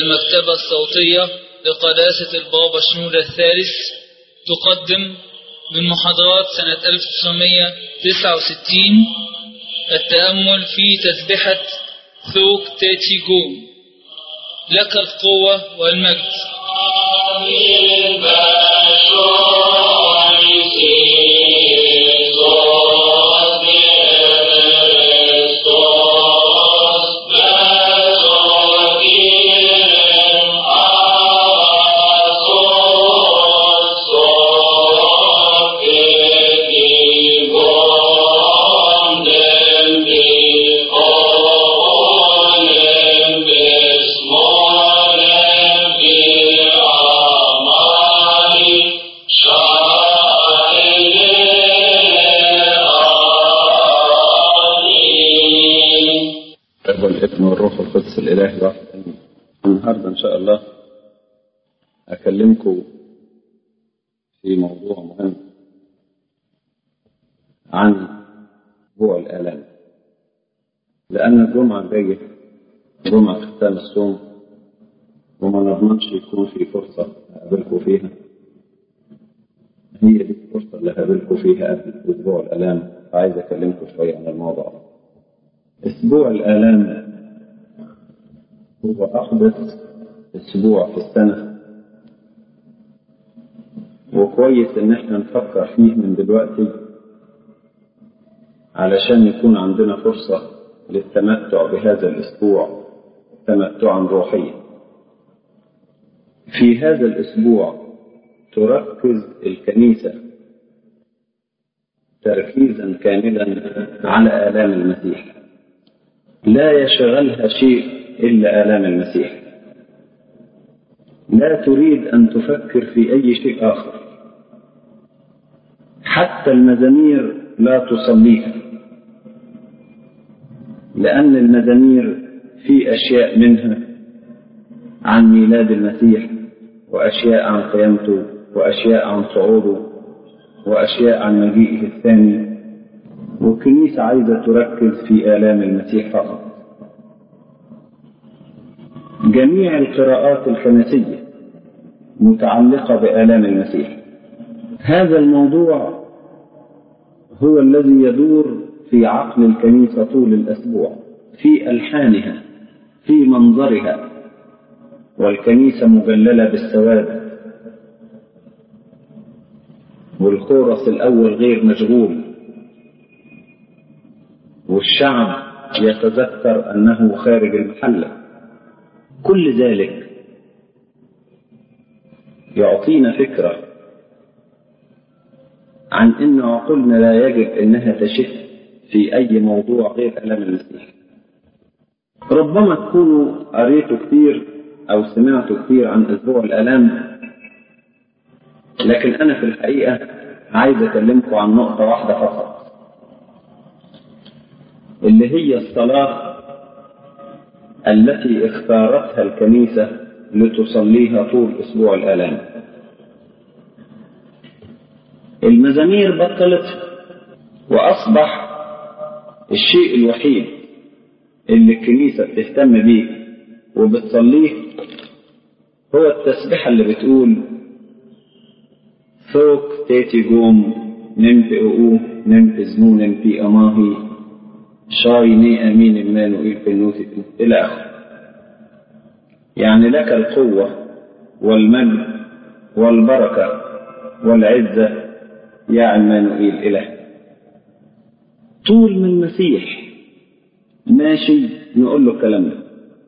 المكتبة الصوتية لقداسة البابا شنودة الثالث تقدم من محاضرات سنة 1969 التأمل في تسبحة ثوك تاتي جوم لك القوة والمجد والابن والروح القدس الإله واحد آمين. النهارده إن شاء الله أكلمكم في موضوع مهم عن أسبوع الآلام لأن الجمعة الجاية جمعة ختام الصوم وما نضمنش يكون في فرصة أقابلكم فيها هي دي الفرصة اللي هقابلكم فيها قبل أسبوع الآلام فعايز أكلمكم شوية عن الموضوع ده أسبوع الآلام هو أحدث أسبوع في السنة وكويس إن إحنا نفكر فيه من دلوقتي علشان يكون عندنا فرصة للتمتع بهذا الأسبوع تمتعا روحيا في هذا الأسبوع تركز الكنيسة تركيزا كاملا على آلام المسيح لا يشغلها شيء إلا آلام المسيح لا تريد أن تفكر في أي شيء آخر حتى المزامير لا تصليها لأن المزامير في أشياء منها عن ميلاد المسيح وأشياء عن قيامته وأشياء عن صعوده وأشياء عن مجيئه الثاني والكنيسة عايزة تركز في آلام المسيح فقط جميع القراءات الكنسية متعلقة بآلام المسيح هذا الموضوع هو الذي يدور في عقل الكنيسة طول الأسبوع في ألحانها في منظرها والكنيسة مجللة بالسواد والكورس الأول غير مشغول والشعب يتذكر أنه خارج المحلة كل ذلك يعطينا فكرة عن أن عقولنا لا يجب أنها تشف في أي موضوع غير ألم المسيح ربما تكونوا قريتوا كثير أو سمعتوا كثير عن أسبوع الآلام لكن أنا في الحقيقة عايز أكلمكم عن نقطة واحدة فقط اللي هي الصلاة التي اختارتها الكنيسة لتصليها طول أسبوع الآلام المزامير بطلت وأصبح الشيء الوحيد اللي الكنيسة بتهتم بيه وبتصليه هو التسبيحة اللي بتقول ثوك تيتي جوم نمت أقوه نمت زنون في أماهي شايني أمين المانوئيل في النوتي إلى آخره يعني لك القوة والمجد والبركة والعزة يا عمانوئيل إله طول من المسيح ماشي نقول له الكلام ده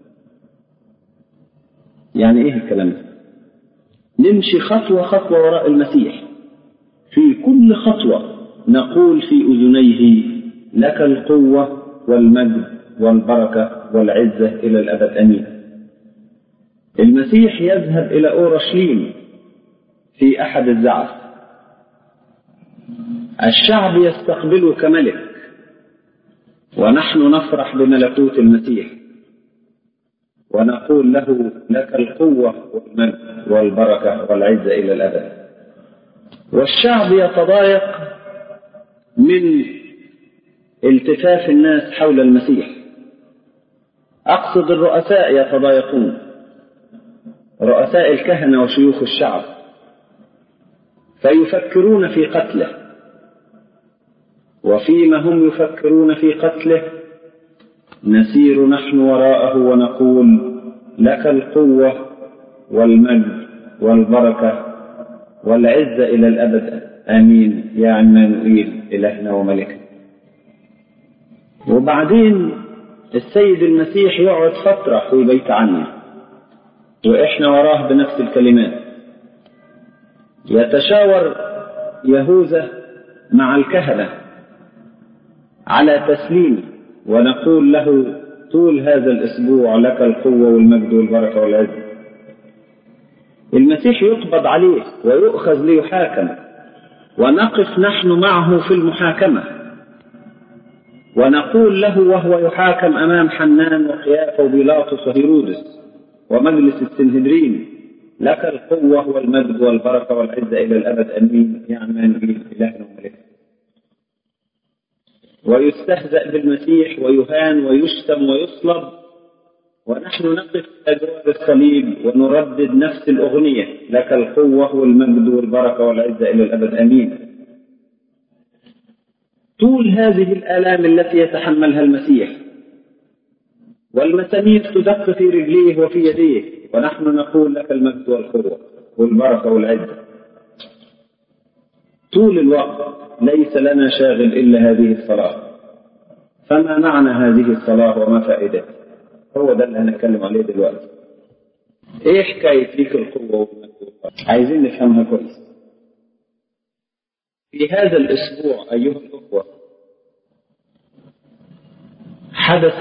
يعني ايه الكلام ده نمشي خطوة خطوة وراء المسيح في كل خطوة نقول في أذنيه لك القوة والمجد والبركة والعزة إلى الأبد أمين المسيح يذهب إلى أورشليم في أحد الزعف الشعب يستقبله كملك ونحن نفرح بملكوت المسيح ونقول له لك القوة والمجد والبركة والعزة إلى الأبد والشعب يتضايق من التفاف الناس حول المسيح أقصد الرؤساء يتضايقون رؤساء الكهنة وشيوخ الشعب فيفكرون في قتله وفيما هم يفكرون في قتله نسير نحن وراءه ونقول لك القوة والمجد والبركة والعزة إلى الأبد آمين يا عمانوئيل إلهنا وملكنا وبعدين السيد المسيح يقعد فترة في بيت عنيا وإحنا وراه بنفس الكلمات يتشاور يهوذا مع الكهنة على تسليمه ونقول له طول هذا الأسبوع لك القوة والمجد والبركة والعزة المسيح يقبض عليه ويؤخذ ليحاكم ونقف نحن معه في المحاكمة ونقول له وهو يحاكم أمام حنان وقيافة وبيلاطس وهيرودس ومجلس السنهدرين لك القوة والمجد والبركة والعزة إلى الأبد أمين يا عمان إلهنا وملكنا ويستهزأ بالمسيح ويهان ويشتم ويصلب ونحن نقف أجوار الصليب ونردد نفس الأغنية لك القوة والمجد والبركة والعزة إلى الأبد أمين طول هذه الآلام التي يتحملها المسيح والمسامير تدق في رجليه وفي يديه ونحن نقول لك المجد والقوة والبركة والعزة طول الوقت ليس لنا شاغل إلا هذه الصلاة فما معنى هذه الصلاة وما فائدتها هو ده اللي هنتكلم عليه دلوقتي ايه حكاية ليك القوة والمجد والبركة عايزين نفهمها كويس في هذا الأسبوع أيها الأخوة حدث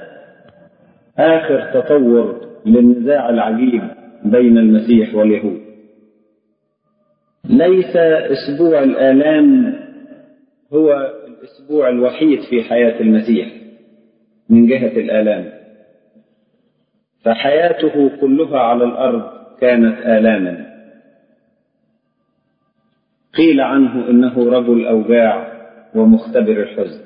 آخر تطور للنزاع العجيب بين المسيح واليهود ليس أسبوع الآلام هو الأسبوع الوحيد في حياة المسيح من جهة الآلام فحياته كلها على الأرض كانت آلاما قيل عنه إنه رجل أوجاع ومختبر الحزن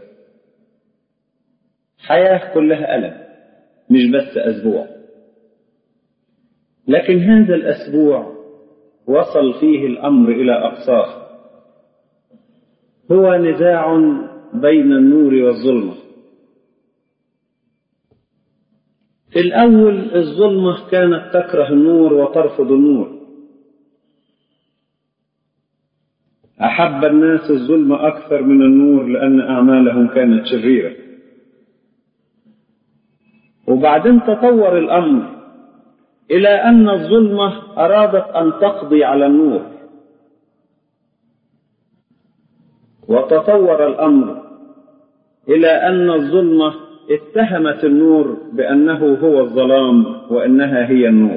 حياة كلها ألم مش بس أسبوع لكن هذا الأسبوع وصل فيه الأمر إلى أقصاه هو نزاع بين النور والظلمة في الأول الظلمة كانت تكره النور وترفض النور أحب الناس الظلم أكثر من النور لأن أعمالهم كانت شريرة وبعدين تطور الأمر إلى أن الظلمة أرادت أن تقضي على النور وتطور الأمر إلى أن الظلمة اتهمت النور بأنه هو الظلام وأنها هي النور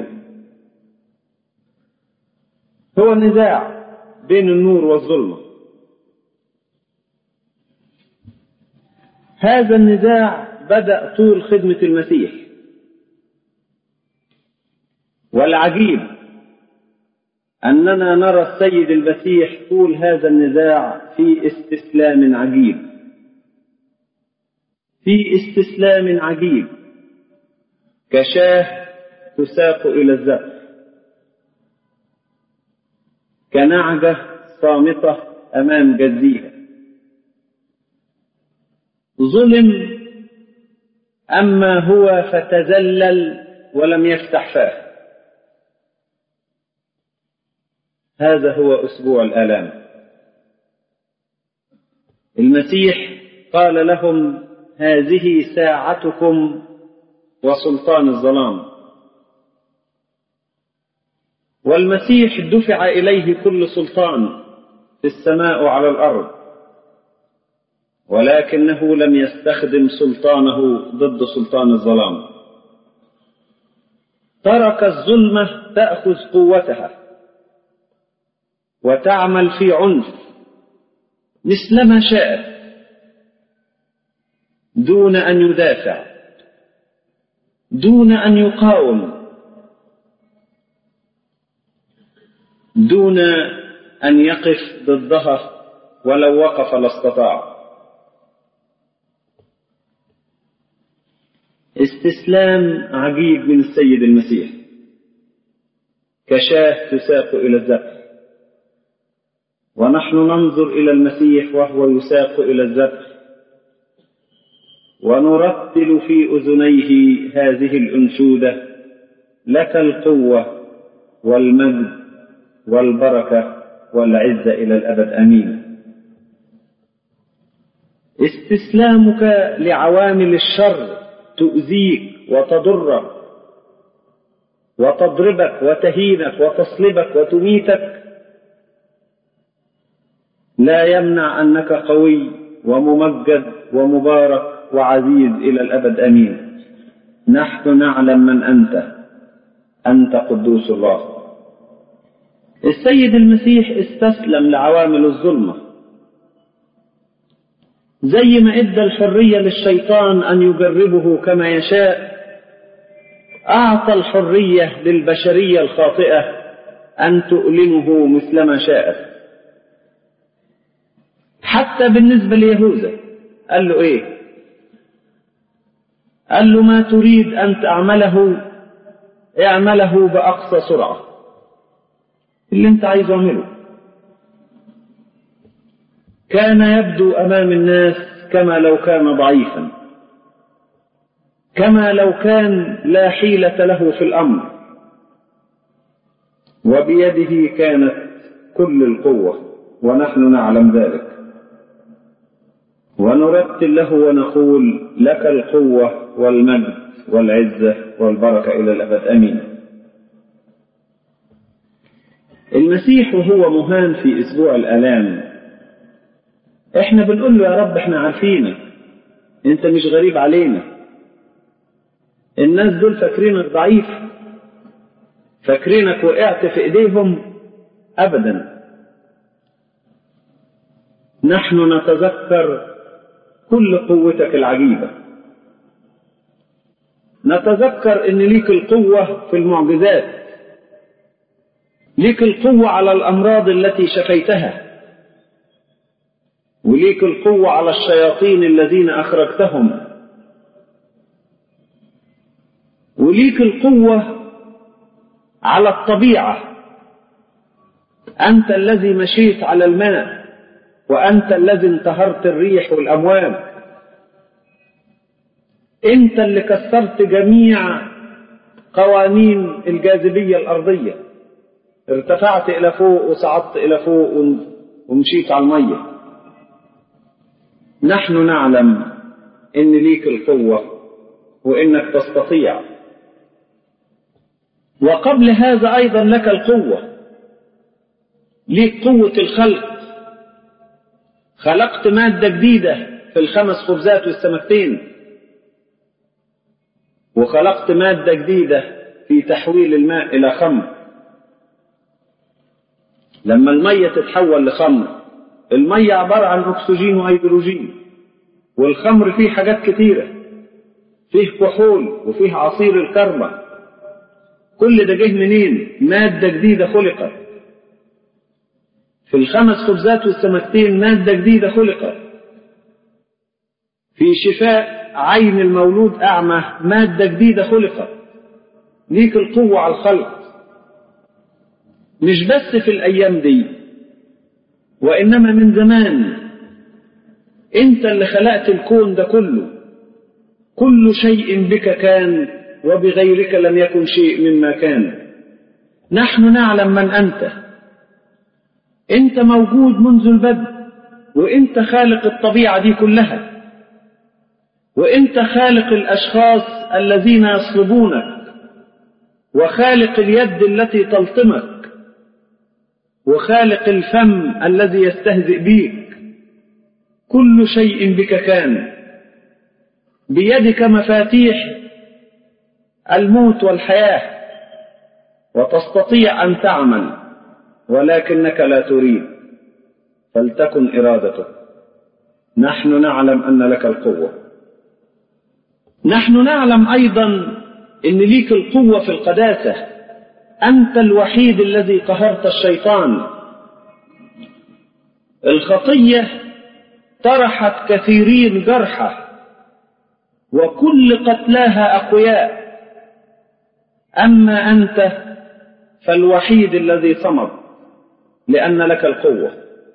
هو نزاع بين النور والظلمة هذا النزاع بدأ طول خدمة المسيح والعجيب أننا نرى السيد المسيح طول هذا النزاع في استسلام عجيب في استسلام عجيب كشاه تساق إلى الزقف كنعجة صامتة أمام جزيها ظلم أما هو فتذلل ولم يفتح فاه هذا هو أسبوع الآلام المسيح قال لهم هذه ساعتكم وسلطان الظلام والمسيح دفع إليه كل سلطان في السماء وعلى الأرض ولكنه لم يستخدم سلطانه ضد سلطان الظلام ترك الظلمة تأخذ قوتها وتعمل في عنف مثلما شاءت دون أن يدافع دون أن يقاوم دون أن يقف ضدها ولو وقف لاستطاع استسلام عجيب من السيد المسيح كشاة تساق إلى الذبح ونحن ننظر إلى المسيح وهو يساق إلى الذبح ونرتل في أذنيه هذه الأنشودة لك القوة والمجد والبركة والعزة إلى الأبد أمين استسلامك لعوامل الشر تؤذيك وتضرك وتضربك وتهينك وتصلبك وتميتك لا يمنع أنك قوي وممجد ومبارك وعزيز إلى الأبد أمين نحن نعلم من أنت أنت قدوس الله السيد المسيح استسلم لعوامل الظلمة زي ما ادى الحرية للشيطان أن يجربه كما يشاء أعطى الحرية للبشرية الخاطئة أن تؤلمه مثلما شاءت حتى بالنسبة ليهوذا قال له إيه قال له ما تريد أن تعمله اعمله بأقصى سرعة اللي انت عايز اعمله كان يبدو أمام الناس كما لو كان ضعيفا كما لو كان لا حيلة له في الأمر وبيده كانت كل القوة ونحن نعلم ذلك ونرتل له ونقول لك القوة والمجد والعزة والبركة إلى الأبد أمين المسيح وهو مهان في أسبوع الآلام احنا بنقول له يا رب احنا عارفينك انت مش غريب علينا الناس دول فاكرينك ضعيف فاكرينك وقعت في ايديهم ابدا نحن نتذكر كل قوتك العجيبة نتذكر ان ليك القوة في المعجزات ليك القوة على الأمراض التي شفيتها وليك القوة على الشياطين الذين أخرجتهم وليك القوة على الطبيعة أنت الذي مشيت على الماء وأنت الذي انتهرت الريح والأمواج أنت اللي كسرت جميع قوانين الجاذبية الأرضية ارتفعت إلى فوق وصعدت إلى فوق ومشيت على المية نحن نعلم إن ليك القوة وإنك تستطيع وقبل هذا أيضا لك القوة ليك قوة الخلق خلقت مادة جديدة في الخمس خبزات والسمكتين وخلقت مادة جديدة في تحويل الماء إلى خمر لما المية تتحول لخمر المية عبارة عن أكسجين وهيدروجين والخمر فيه حاجات كتيرة فيه كحول وفيه عصير الكربة كل ده جه منين مادة جديدة خلقت في الخمس خبزات والسمكتين مادة جديدة خلقت في شفاء عين المولود أعمى مادة جديدة خلقت ليك القوة على الخلق مش بس في الأيام دي وإنما من زمان أنت اللي خلقت الكون ده كله كل شيء بك كان وبغيرك لم يكن شيء مما كان نحن نعلم من أنت أنت موجود منذ البدء وأنت خالق الطبيعة دي كلها وأنت خالق الأشخاص الذين يصلبونك وخالق اليد التي تلطمك وخالق الفم الذي يستهزئ بيك كل شيء بك كان بيدك مفاتيح الموت والحياة وتستطيع أن تعمل ولكنك لا تريد فلتكن إرادتك نحن نعلم أن لك القوة نحن نعلم أيضا أن ليك القوة في القداسة أنت الوحيد الذي قهرت الشيطان الخطية طرحت كثيرين جرحى وكل قتلاها أقوياء أما أنت فالوحيد الذي صمد لأن لك القوة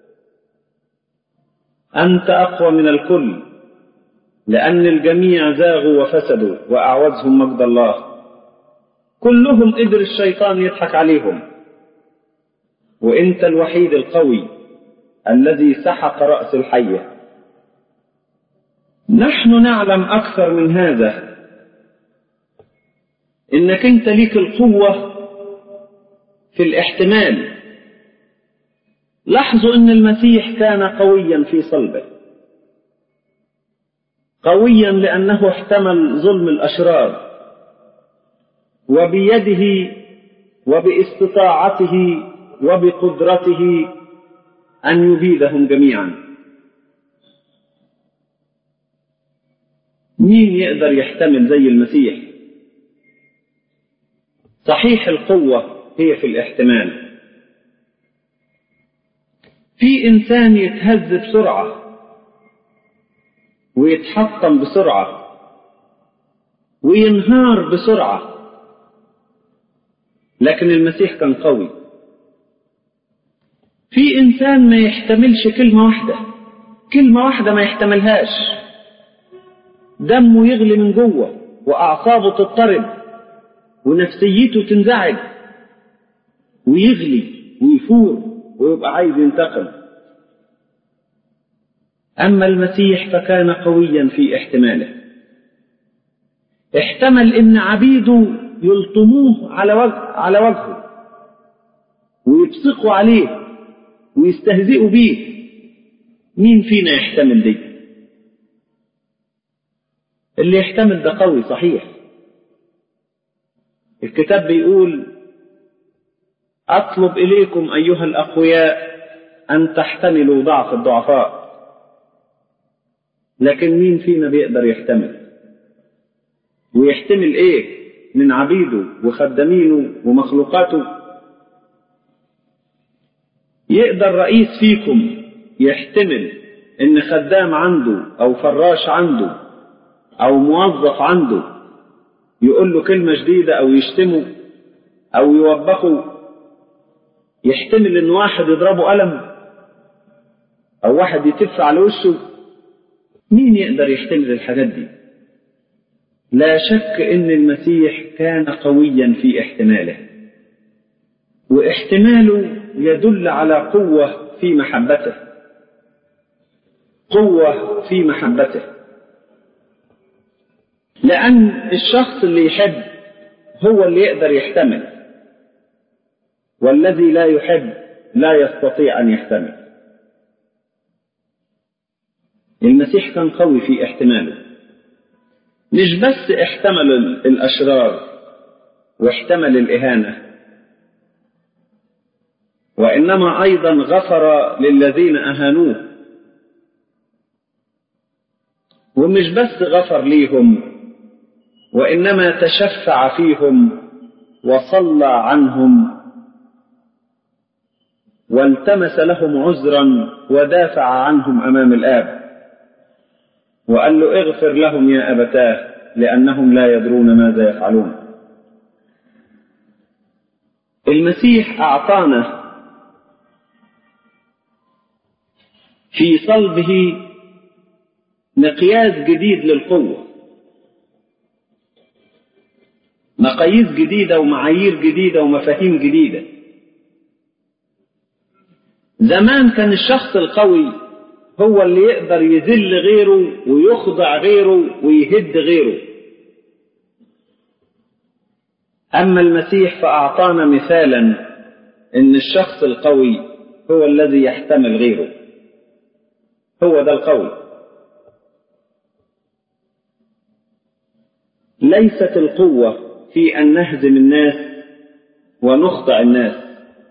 أنت أقوى من الكل لأن الجميع زاغوا وفسدوا وأعوزهم مجد الله كلهم قدر الشيطان يضحك عليهم وأنت الوحيد القوي الذي سحق رأس الحية نحن نعلم أكثر من هذا إنك أنت ليك القوة في الاحتمال لاحظوا أن المسيح كان قويا في صلبه قويا لأنه احتمل ظلم الأشرار وبيده وباستطاعته وبقدرته أن يبيدهم جميعا مين يقدر يحتمل زي المسيح صحيح القوة هي في الاحتمال في إنسان يتهز بسرعة ويتحطم بسرعة وينهار بسرعة لكن المسيح كان قوي في إنسان ما يحتملش كلمة واحدة كلمة واحدة ما يحتملهاش دمه يغلي من جوه وأعصابه تضطرب ونفسيته تنزعج ويغلي ويفور ويبقى عايز ينتقم أما المسيح فكان قويا في احتماله احتمل إن عبيده يلطموه على وجه على وجهه ويبصقوا عليه ويستهزئوا بيه مين فينا يحتمل دي اللي يحتمل ده قوي صحيح الكتاب بيقول أطلب إليكم أيها الأقوياء أن تحتملوا ضعف الضعفاء لكن مين فينا بيقدر يحتمل ويحتمل إيه من عبيده وخدامينه ومخلوقاته يقدر رئيس فيكم يحتمل إن خدام عنده أو فراش عنده أو موظف عنده يقول له كلمة جديدة أو يشتمه أو يوبخه يحتمل إن واحد يضربه قلم أو واحد يتف على وشه مين يقدر يحتمل الحاجات دي لا شك إن المسيح كان قويا في احتماله واحتماله يدل على قوة في محبته قوة في محبته لأن الشخص اللي يحب هو اللي يقدر يحتمل والذي لا يحب لا يستطيع أن يحتمل المسيح كان قوي في احتماله مش بس احتمل الأشرار واحتمل الإهانة وإنما أيضا غفر للذين أهانوه ومش بس غفر ليهم وإنما تشفع فيهم وصلى عنهم والتمس لهم عذرا ودافع عنهم أمام الآب وقال له اغفر لهم يا أبتاه لأنهم لا يدرون ماذا يفعلون المسيح أعطانا في صلبه مقياس جديد للقوة مقاييس جديدة ومعايير جديدة ومفاهيم جديدة زمان كان الشخص القوي هو اللي يقدر يذل غيره ويخضع غيره ويهد غيره أما المسيح فأعطانا مثالا إن الشخص القوي هو الذي يحتمل غيره هو ده القوي ليست القوة في أن نهزم الناس ونخضع الناس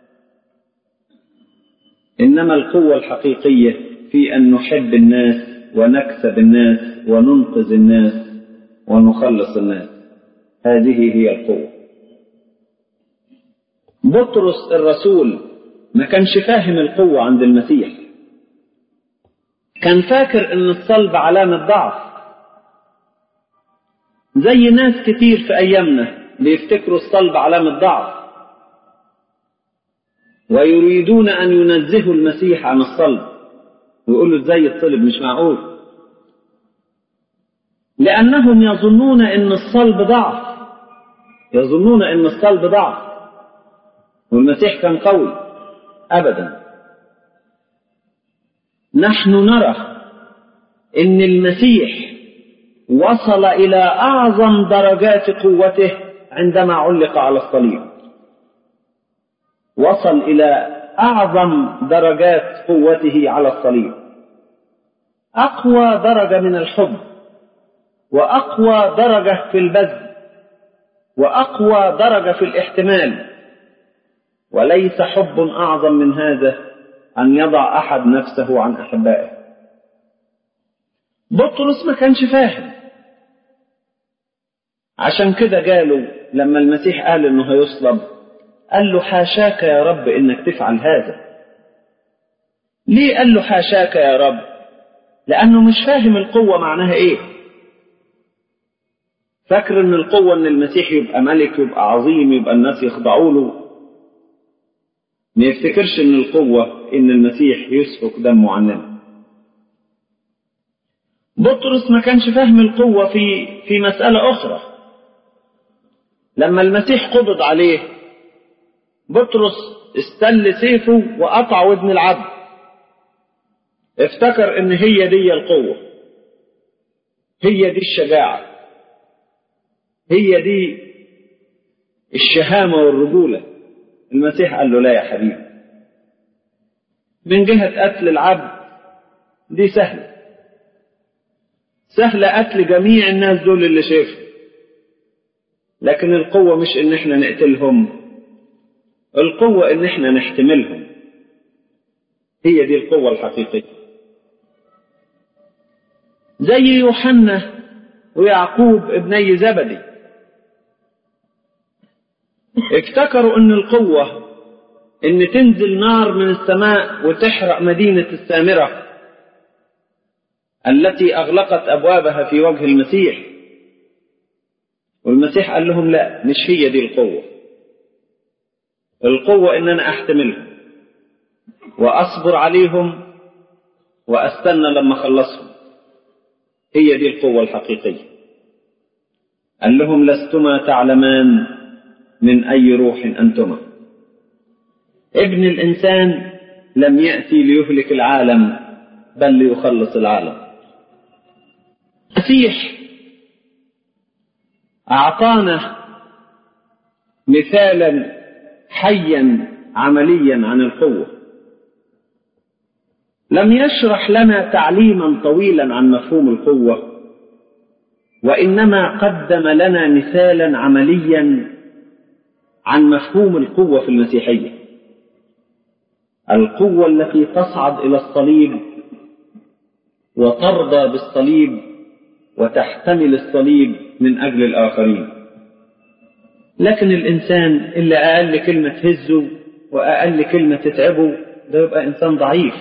إنما القوة الحقيقية في أن نحب الناس ونكسب الناس وننقذ الناس ونخلص الناس هذه هي القوة بطرس الرسول ما كانش فاهم القوة عند المسيح كان فاكر ان الصلب علامة ضعف زي ناس كتير في ايامنا بيفتكروا الصلب علامة ضعف ويريدون أن ينزهوا المسيح عن الصلب ويقولوا ازاي الصلب مش معقول لأنهم يظنون أن الصلب ضعف يظنون أن الصلب ضعف والمسيح كان قوي أبدا نحن نرى أن المسيح وصل إلى أعظم درجات قوته عندما علق على الصليب وصل إلى أعظم درجات قوته على الصليب أقوى درجة من الحب وأقوى درجة في البذل وأقوى درجة في الاحتمال وليس حب أعظم من هذا أن يضع أحد نفسه عن أحبائه بطرس ما كانش فاهم عشان كده قالوا لما المسيح قال انه هيصلب قال له حاشاك يا رب انك تفعل هذا ليه قال له حاشاك يا رب لانه مش فاهم القوه معناها ايه فاكر ان القوه ان المسيح يبقى ملك يبقى عظيم يبقى الناس يخضعوا له ما يفتكرش ان القوه ان المسيح يسفك دمه عننا بطرس ما كانش فاهم القوه في في مساله اخرى لما المسيح قبض عليه بطرس استل سيفه وقطع ودن العبد افتكر ان هي دي القوة هي دي الشجاعة هي دي الشهامة والرجولة المسيح قال له لا يا حبيبي من جهة قتل العبد دي سهلة سهلة قتل جميع الناس دول اللي شايفهم لكن القوة مش ان احنا نقتلهم القوة ان احنا نحتملهم هي دي القوة الحقيقية زي يوحنا ويعقوب ابني زبدي افتكروا ان القوة ان تنزل نار من السماء وتحرق مدينة السامرة التي اغلقت ابوابها في وجه المسيح والمسيح قال لهم لا مش هي دي القوة القوة ان انا احتملهم واصبر عليهم واستنى لما اخلصهم هي دي القوة الحقيقية قال لهم لستما تعلمان من اي روح انتما ابن الانسان لم يأتي ليهلك العالم بل ليخلص العالم المسيح أعطانا مثالا حيا عمليا عن القوة لم يشرح لنا تعليما طويلا عن مفهوم القوة وإنما قدم لنا مثالا عمليا عن مفهوم القوة في المسيحية القوة التي تصعد إلى الصليب وترضى بالصليب وتحتمل الصليب من أجل الآخرين لكن الإنسان اللي أقل كلمة تهزه وأقل كلمة تتعبه ده يبقى إنسان ضعيف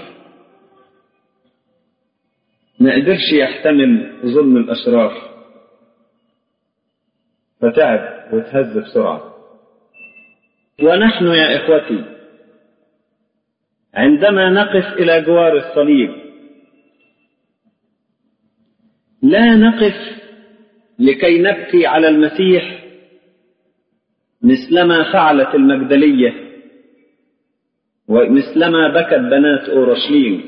ما قدرش يحتمل ظلم الأشرار فتعب وتهز بسرعة ونحن يا إخوتي عندما نقف إلى جوار الصليب لا نقف لكي نبكي على المسيح مثلما فعلت المجدلية ومثلما بكت بنات أورشليم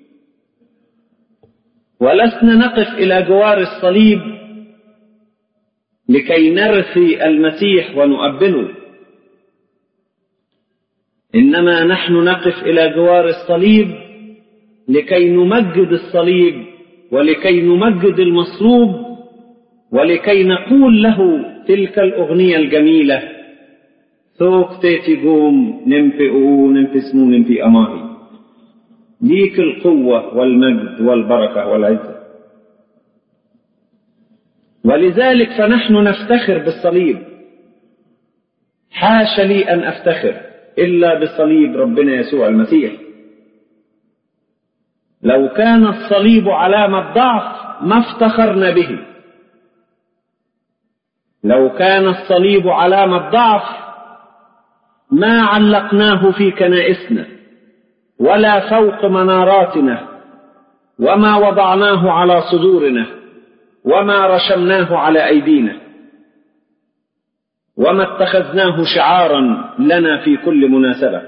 ولسنا نقف إلى جوار الصليب لكي نرثي المسيح ونؤبنه إنما نحن نقف إلى جوار الصليب لكي نمجد الصليب ولكي نمجد المصلوب ولكي نقول له تلك الأغنية الجميلة ثوك تيتي قوم نمفي أو نمفي اسمو نمفي أماهي ليك القوة والمجد والبركة والعزة ولذلك فنحن نفتخر بالصليب حاش لي أن أفتخر إلا بصليب ربنا يسوع المسيح لو كان الصليب علامة ضعف ما افتخرنا به لو كان الصليب علامة ضعف ما علقناه في كنائسنا ولا فوق مناراتنا وما وضعناه على صدورنا وما رشمناه على أيدينا وما اتخذناه شعارا لنا في كل مناسبة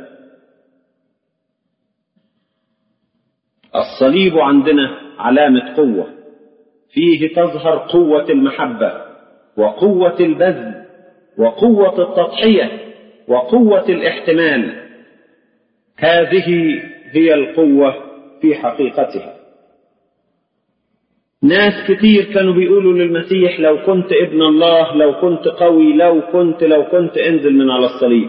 الصليب عندنا علامة قوة فيه تظهر قوة المحبة وقوة البذل وقوة التضحية وقوة الاحتمال هذه هي القوة في حقيقتها ناس كتير كانوا بيقولوا للمسيح لو كنت ابن الله لو كنت قوي لو كنت لو كنت انزل من على الصليب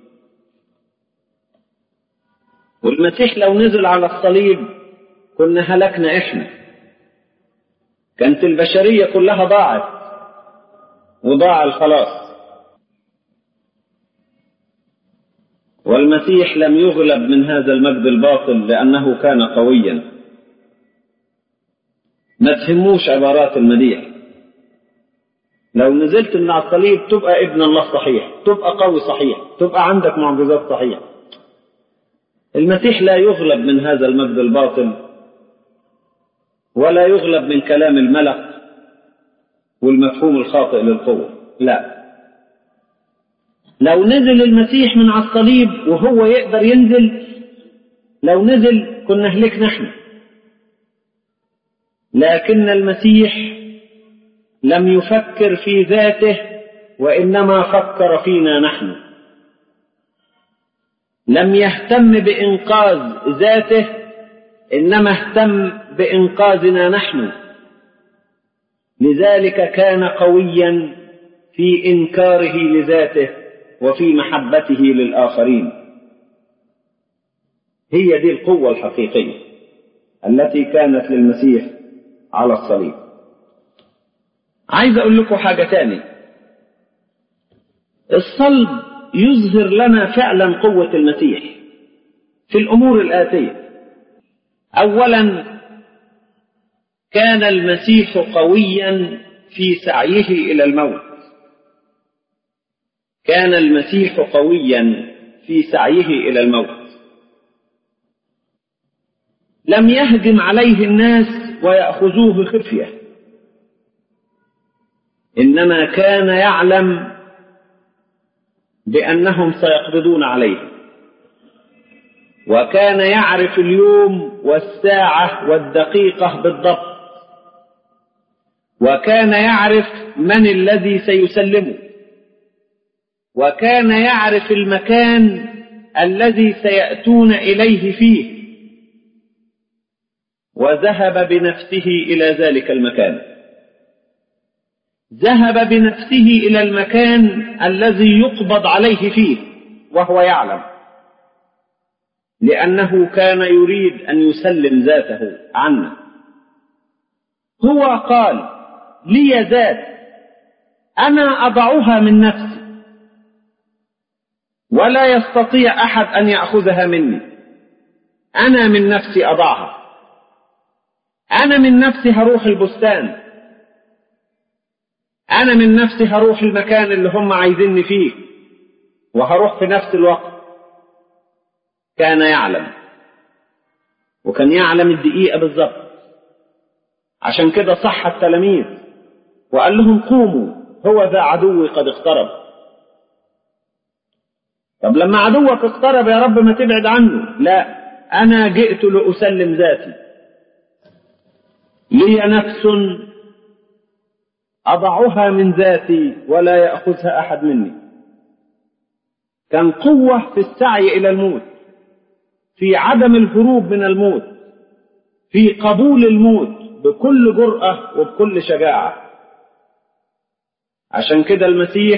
والمسيح لو نزل على الصليب كنا هلكنا احنا كانت البشرية كلها ضاعت وضاع الخلاص والمسيح لم يغلب من هذا المجد الباطل لأنه كان قويا ما تهموش عبارات المديح لو نزلت من على الصليب تبقى ابن الله صحيح تبقى قوي صحيح تبقى عندك معجزات صحيح المسيح لا يغلب من هذا المجد الباطل ولا يغلب من كلام الملك والمفهوم الخاطئ للقوة لا لو نزل المسيح من على الصليب وهو يقدر ينزل لو نزل كنا هلكنا احنا لكن المسيح لم يفكر في ذاته وإنما فكر فينا نحن لم يهتم بإنقاذ ذاته إنما اهتم بإنقاذنا نحن لذلك كان قويا في إنكاره لذاته وفي محبته للآخرين هي دي القوة الحقيقية التي كانت للمسيح على الصليب عايز أقول لكم حاجة تاني الصلب يظهر لنا فعلا قوة المسيح في الأمور الآتية أولا كان المسيح قويا في سعيه إلى الموت كان المسيح قويا في سعيه إلى الموت لم يهجم عليه الناس ويأخذوه خفية إنما كان يعلم بأنهم سيقبضون عليه وكان يعرف اليوم والساعة والدقيقة بالضبط وكان يعرف من الذي سيسلمه وكان يعرف المكان الذي سيأتون إليه فيه وذهب بنفسه إلى ذلك المكان ذهب بنفسه إلى المكان الذي يقبض عليه فيه وهو يعلم لأنه كان يريد أن يسلم ذاته عنا هو قال لي ذات أنا أضعها من نفسي ولا يستطيع أحد أن يأخذها مني أنا من نفسي أضعها أنا من نفسي هروح البستان أنا من نفسي هروح المكان اللي هم عايزيني فيه وهروح في نفس الوقت كان يعلم وكان يعلم الدقيقة بالظبط عشان كده صح التلاميذ وقال لهم قوموا هو ذا عدوي قد اقترب طب لما عدوك اقترب يا رب ما تبعد عنه لا أنا جئت لأسلم ذاتي لي نفس أضعها من ذاتي ولا يأخذها أحد مني كان قوة في السعي إلى الموت في عدم الهروب من الموت في قبول الموت بكل جرأة وبكل شجاعة عشان كده المسيح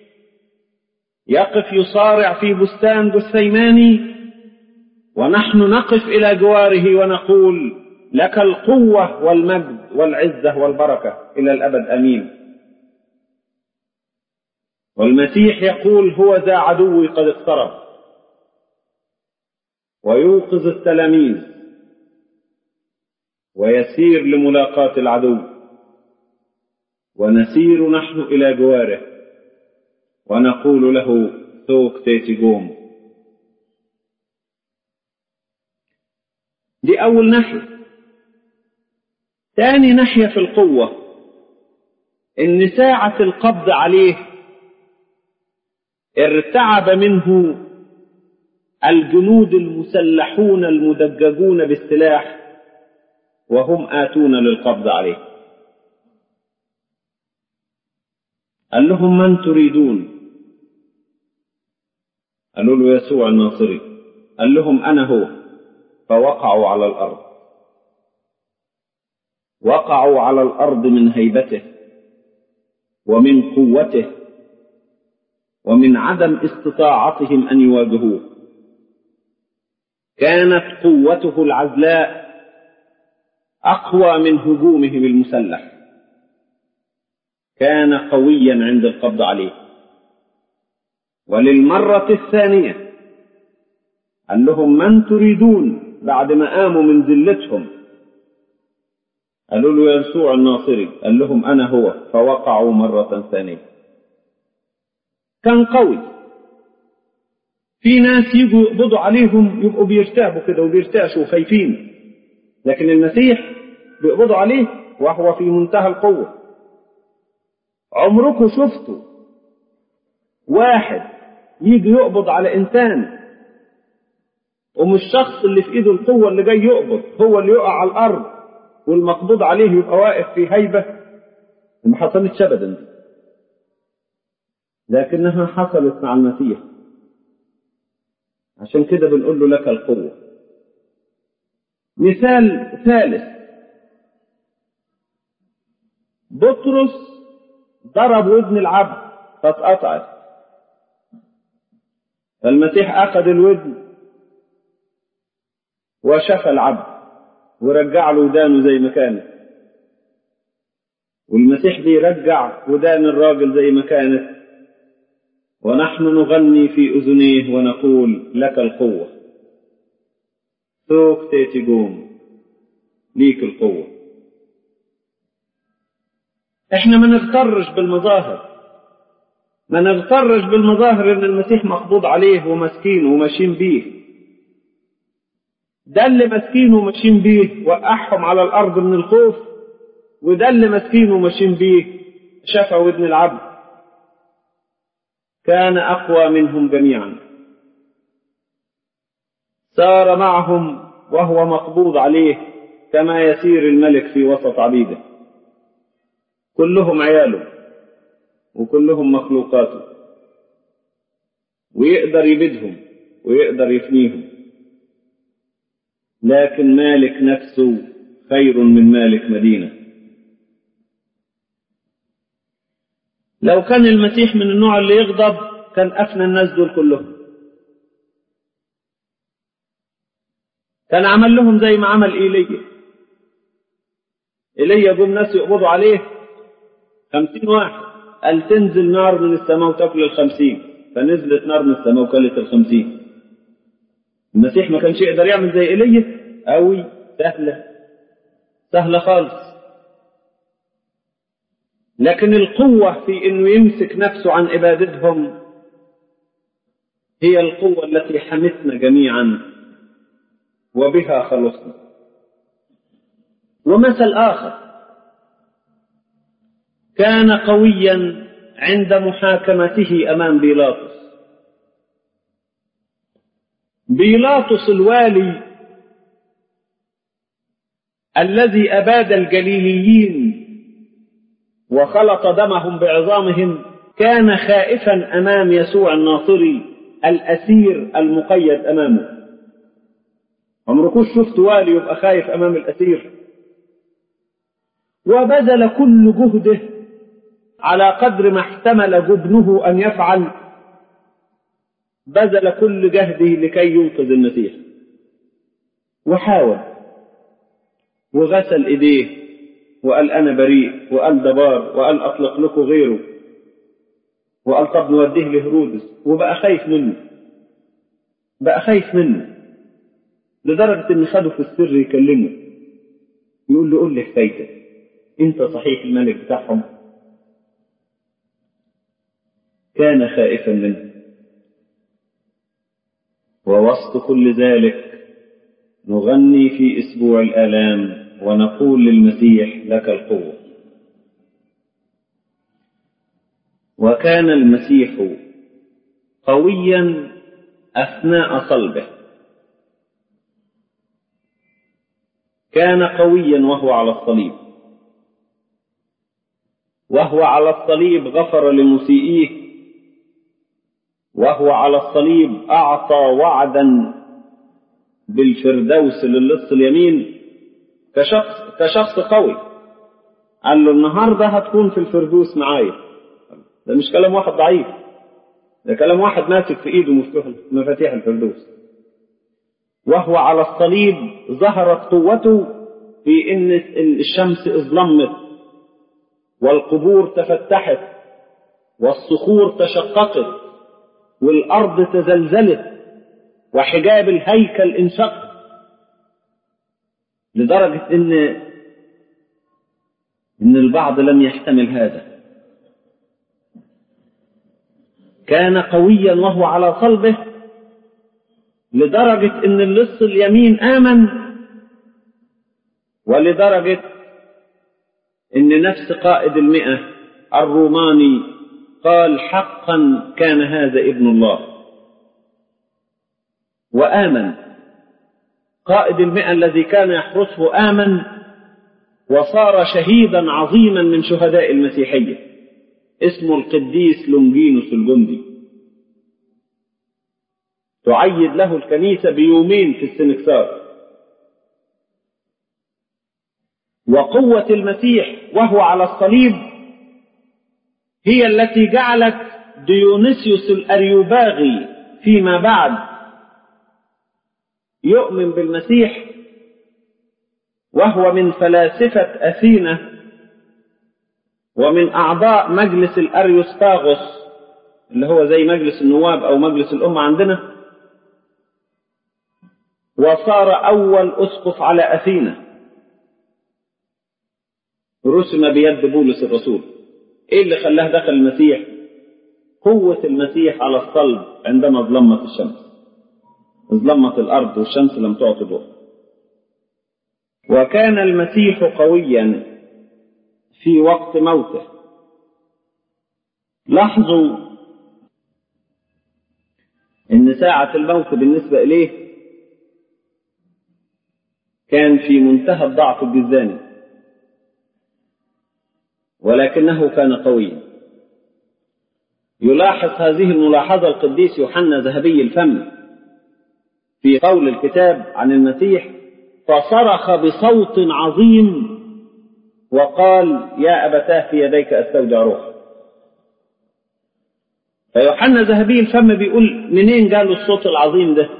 يقف يصارع في بستان جثيماني ونحن نقف إلى جواره ونقول لك القوة والمجد والعزة والبركة إلى الأبد أمين والمسيح يقول هو ذا عدوي قد اقترب ويوقظ التلاميذ ويسير لملاقاة العدو ونسير نحن إلى جواره ونقول له ثوك تيتي جوم دي أول ناحية تاني ناحية في القوة إن ساعة القبض عليه ارتعب منه الجنود المسلحون المدججون بالسلاح وهم آتون للقبض عليه قال لهم من تريدون قالوا له يسوع الناصري قال لهم أنا هو فوقعوا على الأرض وقعوا على الأرض من هيبته ومن قوته ومن عدم استطاعتهم أن يواجهوه كانت قوته العزلاء أقوى من هجومهم المسلح كان قويا عند القبض عليه وللمرة الثانية قال لهم من تريدون بعد ما قاموا من ذلتهم قالوا له يسوع الناصري قال لهم أنا هو فوقعوا مرة ثانية كان قوي في ناس يجوا يقبضوا عليهم يبقوا بيرتعبوا كده وبيرتعشوا وخايفين لكن المسيح بيقبضوا عليه وهو في منتهى القوة عمركم شفتوا واحد يجي يقبض على إنسان ومش الشخص اللي في إيده القوة اللي جاي يقبض هو اللي يقع على الأرض والمقبوض عليه يبقى واقف في هيبة ما حصلتش أبدا لكنها حصلت مع المسيح عشان كده بنقول له لك القوة مثال ثالث بطرس ضرب ودن العبد فاتقطعت فالمسيح أخذ الودن وشفى العبد ورجع له ودانه زي ما كانت والمسيح بيرجع ودان الراجل زي ما كانت ونحن نغني في أذنيه ونقول لك القوة ثوك تيتي قوم ليك القوة احنا ما نغترش بالمظاهر ما نغترش بالمظاهر ان المسيح مقبوض عليه ومسكين وماشيين بيه ده اللي ماسكين وماشيين بيه وقعهم على الارض من الخوف وده اللي ماسكين وماشيين بيه شفى ودن العبد كان أقوى منهم جميعا سار معهم وهو مقبوض عليه كما يسير الملك في وسط عبيده كلهم عياله وكلهم مخلوقاته ويقدر يبيدهم ويقدر يفنيهم لكن مالك نفسه خير من مالك مدينه لو كان المسيح من النوع اللي يغضب كان أفنى الناس دول كلهم كان عمل لهم زي ما عمل إيليا إيليا جم ناس يقبضوا عليه خمسين واحد قال تنزل نار من السماء وتاكل الخمسين فنزلت نار من السماء وكلت الخمسين المسيح ما كانش يقدر يعمل زي إيليا أوي سهلة سهلة خالص لكن القوة في انه يمسك نفسه عن عبادتهم هي القوة التي حمتنا جميعا وبها خلصنا ومثل آخر كان قويا عند محاكمته أمام بيلاطس بيلاطس الوالي الذي أباد الجليليين وخلط دمهم بعظامهم كان خائفا امام يسوع الناصري الاسير المقيد امامه عمركوش شفت والي يبقى خايف امام الاسير وبذل كل جهده على قدر ما احتمل جبنه ان يفعل بذل كل جهده لكي ينقذ المسيح وحاول وغسل ايديه وقال أنا بريء وقال ده بار وقال أطلق لكم غيره وقال طب نوديه لهرودس وبقى خايف منه بقى خايف منه لدرجة إن خده في السر يكلمه يقول له قول لي حكايتك أنت صحيح الملك بتاعهم كان خائفا منه ووسط كل ذلك نغني في اسبوع الالام ونقول للمسيح لك القوه وكان المسيح قويا اثناء صلبه كان قويا وهو على الصليب وهو على الصليب غفر لمسيئيه وهو على الصليب أعطى وعدا بالفردوس للص اليمين كشخص كشخص قوي قال له النهارده هتكون في الفردوس معايا ده مش كلام واحد ضعيف ده كلام واحد ماسك في ايده مفتوح مفاتيح الفردوس وهو على الصليب ظهرت قوته في ان الشمس اظلمت والقبور تفتحت والصخور تشققت والارض تزلزلت وحجاب الهيكل انشق لدرجه ان ان البعض لم يحتمل هذا كان قويا وهو على صلبه لدرجه ان اللص اليمين امن ولدرجه ان نفس قائد المئه الروماني قال حقا كان هذا ابن الله وآمن قائد المئة الذي كان يحرسه آمن وصار شهيدا عظيما من شهداء المسيحية اسمه القديس لونجينوس الجندي تعيد له الكنيسة بيومين في السنكسار وقوة المسيح وهو على الصليب هي التي جعلت ديونيسيوس الأريوباغي فيما بعد يؤمن بالمسيح وهو من فلاسفة أثينا ومن أعضاء مجلس الأريوستاغوس اللي هو زي مجلس النواب أو مجلس الأمة عندنا وصار أول أسقف على أثينا رسم بيد بولس الرسول ايه اللي خلاه دخل المسيح قوة المسيح على الصلب عندما ظلمت الشمس ظلمت الأرض والشمس لم تعطي ضوء وكان المسيح قويا في وقت موته لاحظوا ان ساعة الموت بالنسبة اليه كان في منتهى الضعف الجزاني ولكنه كان قويا يلاحظ هذه الملاحظة القديس يوحنا ذهبي الفم في قول الكتاب عن المسيح فصرخ بصوت عظيم وقال يا أبتاه في يديك أستودع روحي فيوحنا ذهبي الفم بيقول منين جاله الصوت العظيم ده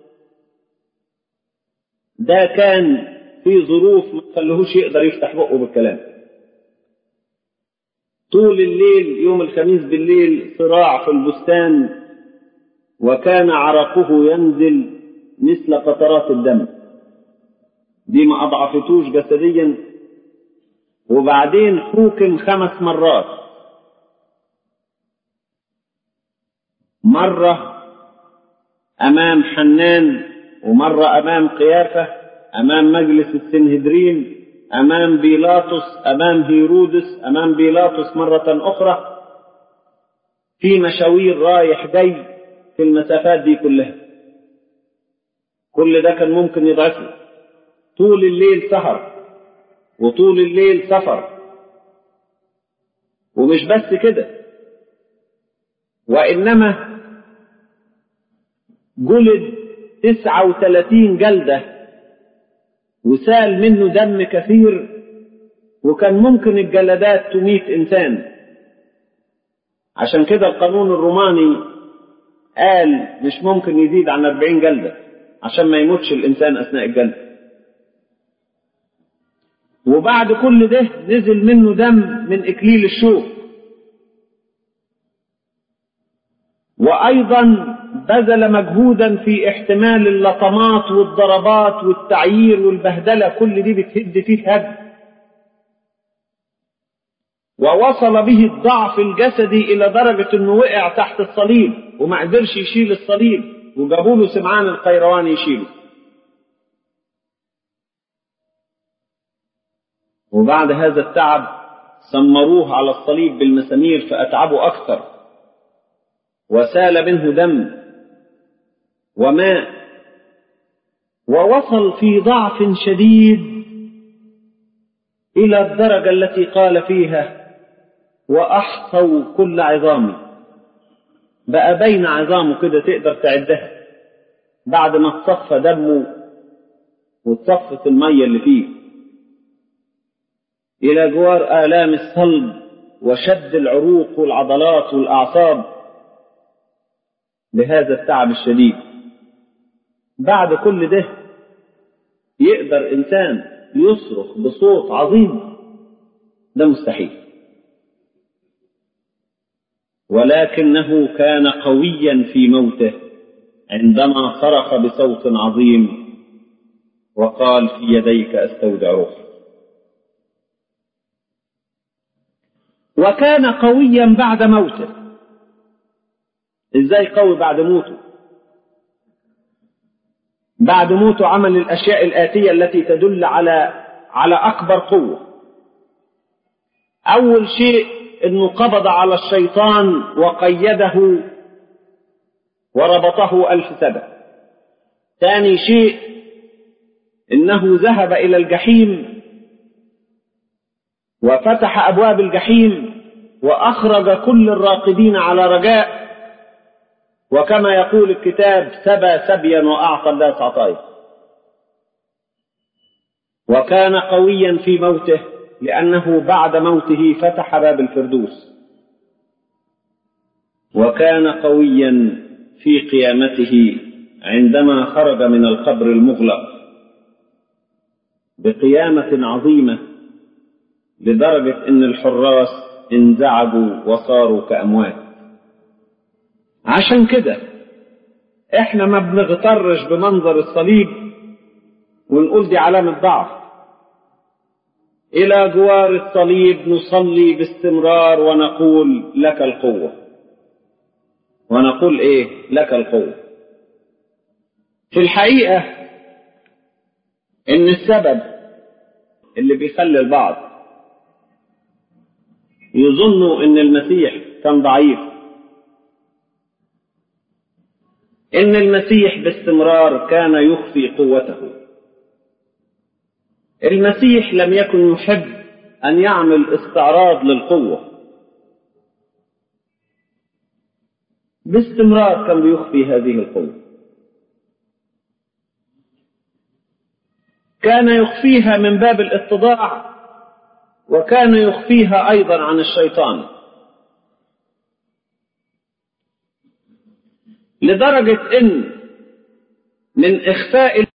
ده كان في ظروف ما تخليهوش يقدر يفتح بقه بالكلام طول الليل يوم الخميس بالليل صراع في البستان وكان عرقه ينزل مثل قطرات الدم دي ما أضعفتوش جسديا وبعدين حوكم خمس مرات مرة أمام حنان ومرة أمام قيافة أمام مجلس السنهدرين أمام بيلاطس أمام هيرودس أمام بيلاطس مرة أخرى في مشاوير رايح جاي في المسافات دي كلها كل ده كان ممكن يضعفه طول الليل سهر وطول الليل سفر ومش بس كده وإنما جلد تسعة وثلاثين جلدة وسال منه دم كثير وكان ممكن الجلدات تميت إنسان عشان كده القانون الروماني قال مش ممكن يزيد عن أربعين جلدة عشان ما يموتش الإنسان أثناء الجلد وبعد كل ده نزل منه دم من إكليل الشوك وأيضا بذل مجهودا في احتمال اللطمات والضربات والتعيير والبهدلة كل دي بتهد فيه هد ووصل به الضعف الجسدي إلى درجة أنه وقع تحت الصليب وما قدرش يشيل الصليب وجابوا له سمعان القيرواني يشيله وبعد هذا التعب سمروه على الصليب بالمسامير فأتعبوا أكثر وسال منه دم وماء ووصل في ضعف شديد إلى الدرجة التي قال فيها وأحصوا كل عظامي بقى بين عظامه كده تقدر تعدها بعد ما تصفى دمه وتصفت المية اللي فيه إلى جوار آلام الصلب وشد العروق والعضلات والأعصاب لهذا التعب الشديد بعد كل ده يقدر إنسان يصرخ بصوت عظيم ده مستحيل ولكنه كان قويا في موته عندما صرخ بصوت عظيم وقال في يديك استودع روحي وكان قويا بعد موته ازاي قوي بعد موته بعد موته عمل الاشياء الاتيه التي تدل على على اكبر قوه اول شيء انه قبض على الشيطان وقيده وربطه الف سنه ثاني شيء انه ذهب الى الجحيم وفتح ابواب الجحيم واخرج كل الراقدين على رجاء وكما يقول الكتاب سبى سبيا واعطى الناس عطايا وكان قويا في موته لانه بعد موته فتح باب الفردوس وكان قويا في قيامته عندما خرج من القبر المغلق بقيامه عظيمه لدرجه ان الحراس انزعجوا وصاروا كاموات عشان كده احنا ما بنغترش بمنظر الصليب ونقول دي علامة ضعف إلى جوار الصليب نصلي باستمرار ونقول لك القوة ونقول إيه لك القوة في الحقيقة إن السبب اللي بيخلي البعض يظنوا إن المسيح كان ضعيف إن المسيح باستمرار كان يخفي قوته المسيح لم يكن يحب أن يعمل استعراض للقوة باستمرار كان بيخفي هذه القوة كان يخفيها من باب الاتضاع وكان يخفيها أيضا عن الشيطان لدرجة إن من إخفاء